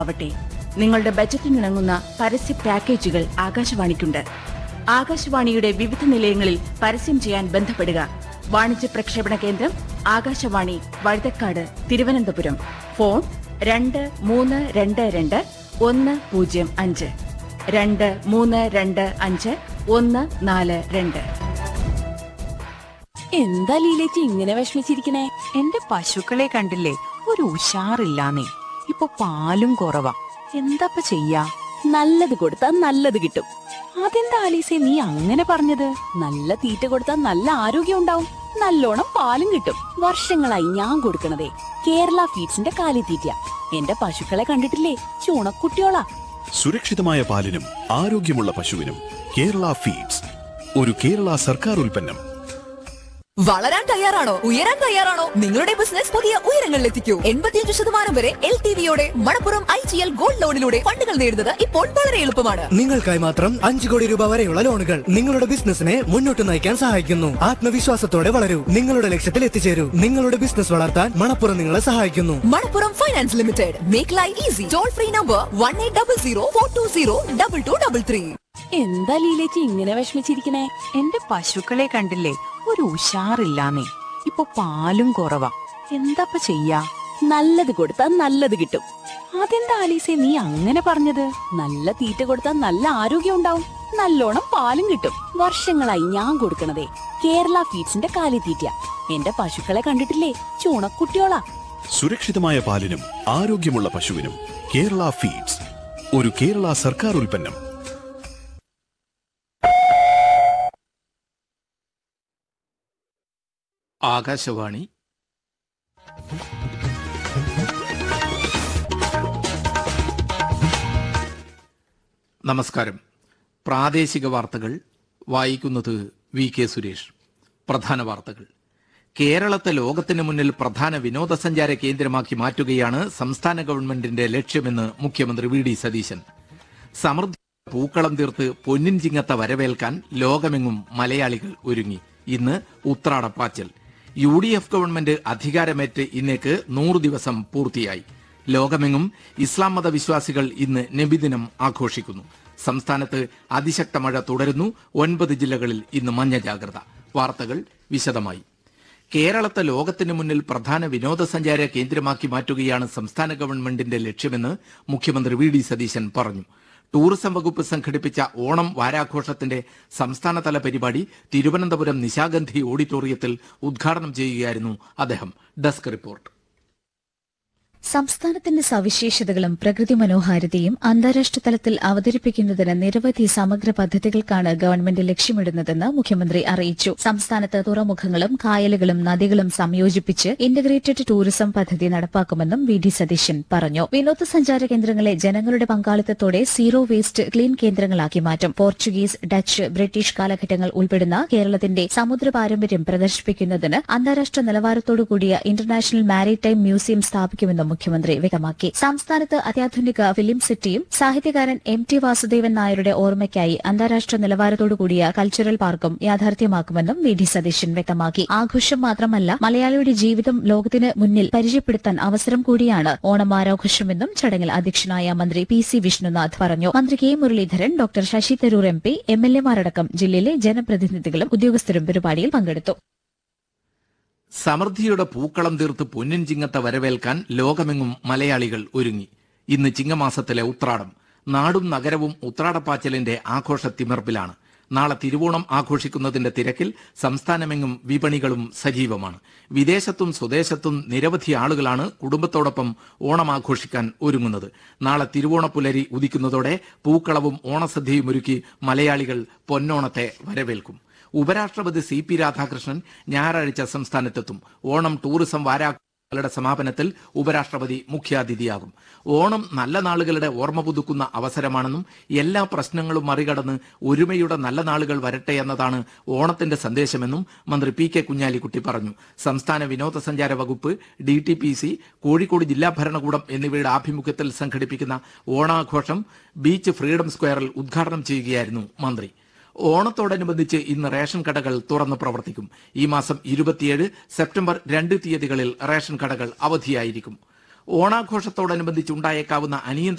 ആവട്ടെ നിങ്ങളുടെ ബജറ്റിനിണങ്ങുന്ന പരസ്യ പാക്കേജുകൾ ആകാശവാണിക്കുണ്ട് ആകാശവാണിയുടെ വിവിധ നിലയങ്ങളിൽ പരസ്യം ചെയ്യാൻ ബന്ധപ്പെടുക വാണിജ്യ പ്രക്ഷേപണ കേന്ദ്രം ആകാശവാണി വഴുതക്കാട് തിരുവനന്തപുരം ഫോൺ രണ്ട് മൂന്ന് രണ്ട് രണ്ട് ഒന്ന് പൂജ്യം അഞ്ച് രണ്ട് മൂന്ന് രണ്ട് അഞ്ച് ഒന്ന് നാല് രണ്ട് എന്താ ലീലേച്ചി ഇങ്ങനെ വിഷമിച്ചിരിക്കണേ എന്റെ പശുക്കളെ കണ്ടില്ലേ ഒരു ഉഷാറില്ലാന്നേ ഇപ്പൊ പാലും കുറവാ എന്താപ്പ ചെയ്യാ നല്ലത് കൊടുത്താ നല്ലത് കിട്ടും അതെന്താ ആലീസേ നീ അങ്ങനെ പറഞ്ഞത് നല്ല തീറ്റ കൊടുത്താൽ നല്ല ആരോഗ്യം ഉണ്ടാവും നല്ലോണം പാലും കിട്ടും വർഷങ്ങളായി ഞാൻ കൊടുക്കണതേ കേരള ഫീഡ്സിന്റെ കാലിത്തീറ്റ എന്റെ പശുക്കളെ കണ്ടിട്ടില്ലേ ചൂണക്കുട്ടിയോളാ സുരക്ഷിതമായ പാലിനും ആരോഗ്യമുള്ള പശുവിനും കേരള ഫീഡ്സ് ഒരു കേരള സർക്കാർ ഉൽപ്പന്നം വളരാൻ തയ്യാറാണോ ഉയരാൻ തയ്യാറാണോ നിങ്ങളുടെ ബിസിനസ് പുതിയ ഉയരങ്ങളിലെത്തിക്കൂ എൺപത്തിയഞ്ച് ശതമാനം വരെ എൽ ടി വിയോടെ Manappuram I G L gold ലോണിലൂടെ ഫണ്ടുകൾ നേടുന്നത് ഇപ്പോൾ വളരെ എളുപ്പമാണ് നിങ്ങൾക്കായി മാത്രം അഞ്ചു കോടി രൂപ വരെയുള്ള ലോണുകൾ നിങ്ങളുടെ ബിസിനസിനെ മുന്നോട്ട് നയിക്കാൻ സഹായിക്കുന്നു ആത്മവിശ്വാസത്തോടെ വളരൂ നിങ്ങളുടെ ലക്ഷ്യത്തിൽ എത്തിച്ചേരൂ നിങ്ങളുടെ ബിസിനസ് വളർത്താൻ മണപ്പുറം നിങ്ങളെ സഹായിക്കുന്നു Manappuram finance limited make life easy toll free number one eight double zero four two zero double two double three എന്താ ലീലേച്ചി ഇങ്ങനെ വിഷമിച്ചിരിക്കണേ എന്റെ പശുക്കളെ കണ്ടില്ലേ ഒരു ഉഷാറില്ലാന്നേ ഇപ്പൊ പാലും കുറവാ എന്താപ്പ ചെയ്യാ നല്ലത് കൊടുത്താ നല്ലത് കിട്ടും അതെന്താ ആലീസേ നീ അങ്ങനെ പറഞ്ഞത് നല്ല തീറ്റ കൊടുത്താൽ നല്ല ആരോഗ്യം ഉണ്ടാവും നല്ലോണം പാലും കിട്ടും വർഷങ്ങളായി ഞാൻ കൊടുക്കണതേ കേരള ഫീഡ്സിന്റെ കാലിത്തീറ്റ എന്റെ പശുക്കളെ കണ്ടിട്ടില്ലേ ചൂണക്കുട്ടിയോളാ സുരക്ഷിതമായ പാലിനും ആരോഗ്യമുള്ള പശുവിനും കേരള ഫീഡ്സ് ഒരു കേരള സർക്കാർ ഉൽപ്പന്നം ആകാശവാണി നമസ്കാരം പ്രാദേശിക വാർത്തകൾ വായിക്കുന്നത് വി കെ സുരേഷ് പ്രധാന വാർത്തകൾ കേരളത്തെ ലോകത്തിന് മുന്നിൽ പ്രധാന വിനോദസഞ്ചാര കേന്ദ്രമാക്കി മാറ്റുകയാണ് സംസ്ഥാന ഗവൺമെന്റിന്റെ ലക്ഷ്യമെന്ന് മുഖ്യമന്ത്രി വി ഡി സതീശൻ സമൃദ്ധി പൂക്കളം തീർത്ത് പൊന്നിൻ ചിങ്ങത്ത വരവേൽക്കാൻ ലോകമെങ്ങും മലയാളികൾ ഒരുങ്ങി ഇന്ന് ഉത്രാടപ്പാച്ചൽ യു ഡി എഫ് ഗവൺമെന്റ് അധികാരമേറ്റ് ഇന്നേക്ക് നൂറ് ദിവസം പൂർത്തിയായി ലോകമെങ്ങും ഇസ്ലാം മത വിശ്വാസികൾ ഇന്ന് നബിദിനം ആഘോഷിക്കുന്നു സംസ്ഥാനത്ത് അതിശക്ത മഴ തുടരുന്നു ഒൻപത് ജില്ലകളിൽ ഇന്ന് മഞ്ഞ ജാഗ്രത വാർത്തകൾ വിശദമായി കേരളത്തെ ലോകത്തിന് മുന്നിൽ പ്രധാന വിനോദസഞ്ചാര കേന്ദ്രമാക്കി മാറ്റുകയാണ് സംസ്ഥാന ഗവൺമെന്റിന്റെ ലക്ഷ്യമെന്ന് മുഖ്യമന്ത്രി വി ഡി സതീശൻ പറഞ്ഞു ടൂറിസം വകുപ്പ് സംഘടിപ്പിച്ച ഓണം വാരാഘോഷത്തിന്റെ സംസ്ഥാനതല പരിപാടി തിരുവനന്തപുരം നിശാഗന്ധി ഓഡിറ്റോറിയത്തിൽ ഉദ്ഘാടനം ചെയ്യുകയായിരുന്നു അദ്ദേഹം ഡെസ്ക് റിപ്പോർട്ട് സംസ്ഥാനത്തിന്റെ സവിശേഷതകളും പ്രകൃതി മനോഹാരിതയും അന്താരാഷ്ട്ര തലത്തിൽ അവതരിപ്പിക്കുന്നതിന് നിരവധി സമഗ്ര പദ്ധതികൾക്കാണ് ഗവൺമെന്റ് ലക്ഷ്യമിടുന്നതെന്ന് മുഖ്യമന്ത്രി അറിയിച്ചു സംസ്ഥാനത്ത് തുറമുഖങ്ങളും കായലുകളും നദികളും സംയോജിപ്പിച്ച് ഇന്റഗ്രേറ്റഡ് ടൂറിസം പദ്ധതി നടപ്പാക്കുമെന്നും വി ഡി സതീശൻ പറഞ്ഞു വിനോദസഞ്ചാര കേന്ദ്രങ്ങളെ ജനങ്ങളുടെ പങ്കാളിത്തത്തോടെ സീറോ വേസ്റ്റ് ക്ലീൻ കേന്ദ്രങ്ങളാക്കി മാറ്റും പോർച്ചുഗീസ് ഡച്ച് ബ്രിട്ടീഷ് കാലഘട്ടങ്ങൾ ഉൾപ്പെടുന്ന കേരളത്തിന്റെ സമുദ്ര പാരമ്പര്യം പ്രദർശിപ്പിക്കുന്നതിന് അന്താരാഷ്ട്ര നിലവാരത്തോടുകൂടിയ ഇന്റർനാഷണൽ മാരിടൈം മ്യൂസിയം സ്ഥാപിക്കുമെന്നും മുഖ്യമന്ത്രി വ്യക്തമാക്കി സംസ്ഥാനത്ത് അത്യാധുനിക ഫിലിം സിറ്റിയും സാഹിത്യകാരൻ എം ടി വാസുദേവൻ നായരുടെ ഓർമ്മയ്ക്കായി അന്താരാഷ്ട്ര നിലവാരത്തോടുകൂടിയ കൾച്ചറൽ പാർക്കും യാഥാർത്ഥ്യമാക്കുമെന്നും വി ഡി സതീശൻ വ്യക്തമാക്കി ആഘോഷം മാത്രമല്ല മലയാളിയുടെ ജീവിതം ലോകത്തിന് മുന്നിൽ പരിചയപ്പെടുത്താൻ അവസരം കൂടിയാണ് ഓണം ആരാഘോഷമെന്നും ചടങ്ങിൽ അധ്യക്ഷനായ മന്ത്രി പി സി വിഷ്ണുനാഥ് പറഞ്ഞു മന്ത്രി K Muraleedharan doctor Shashi Tharoor M P M L എമാരടക്കം ജില്ലയിലെ ജനപ്രതിനിധികളും ഉദ്യോഗസ്ഥരും പരിപാടിയിൽ പങ്കെടുത്തു സമൃദ്ധിയുടെ പൂക്കളം തീർത്ത് പൊന്നിൻ ചിങ്ങത്തെ വരവേൽക്കാൻ ലോകമെങ്ങും മലയാളികൾ ഒരുങ്ങി ഇന്ന് ചിങ്ങമാസത്തിലെ ഉത്രാടം നാടും നഗരവും ഉത്രാടപ്പാച്ചലിന്റെ ആഘോഷ തിമിർപ്പിലാണ് നാളെ തിരുവോണം ആഘോഷിക്കുന്നതിന്റെ തിരക്കിൽ സംസ്ഥാനമെങ്ങും വിപണികളും സജീവമാണ് വിദേശത്തും സ്വദേശത്തും നിരവധി ആളുകളാണ് കുടുംബത്തോടൊപ്പം ഓണം ആഘോഷിക്കാൻ ഒരുങ്ങുന്നത് നാളെ തിരുവോണപ്പുലരി ഉദിക്കുന്നതോടെ പൂക്കളവും ഓണസദ്യയും ഒരുക്കി മലയാളികൾ പൊന്നോണത്തെ വരവേൽക്കും ഉപരാഷ്ട്രപതി സി പി രാധാകൃഷ്ണൻ ഞായറാഴ്ച സംസ്ഥാനത്തെത്തും ഓണം ടൂറിസം വാരാഘോഷങ്ങളുടെ സമാപനത്തിൽ ഉപരാഷ്ട്രപതി മുഖ്യാതിഥിയാകും ഓണം നല്ല നാളുകളുടെ ഓർമ്മ പുതുക്കുന്ന അവസരമാണെന്നും എല്ലാ പ്രശ്നങ്ങളും മറികടന്ന് ഒരുമയുടെ നല്ല നാളുകൾ വരട്ടെ എന്നതാണ് ഓണത്തിന്റെ സന്ദേശമെന്നും മന്ത്രി പി കെ കുഞ്ഞാലിക്കുട്ടി പറഞ്ഞു സംസ്ഥാന വിനോദസഞ്ചാര വകുപ്പ് D T P C Kozhikode ജില്ലാ ഭരണകൂടം എന്നിവയുടെ ആഭിമുഖ്യത്തിൽ സംഘടിപ്പിക്കുന്ന ഓണാഘോഷം ബീച്ച് ഫ്രീഡം സ്ക്വയറിൽ ഉദ്ഘാടനം ചെയ്യുകയായിരുന്നു മന്ത്രി ഓണത്തോടനുബന്ധിച്ച് ഇന്ന് റേഷൻ കടകൾ തുറന്നു പ്രവർത്തിക്കും ഈ മാസം ഇരുപത്തിയേഴ് സെപ്റ്റംബർ രണ്ട് തീയതികളിൽ റേഷൻ കടകൾ അവധിയായിരിക്കും ഓണാഘോഷത്തോടനുബന്ധിച്ചുണ്ടായേക്കാവുന്ന അനിയന്ത്രിത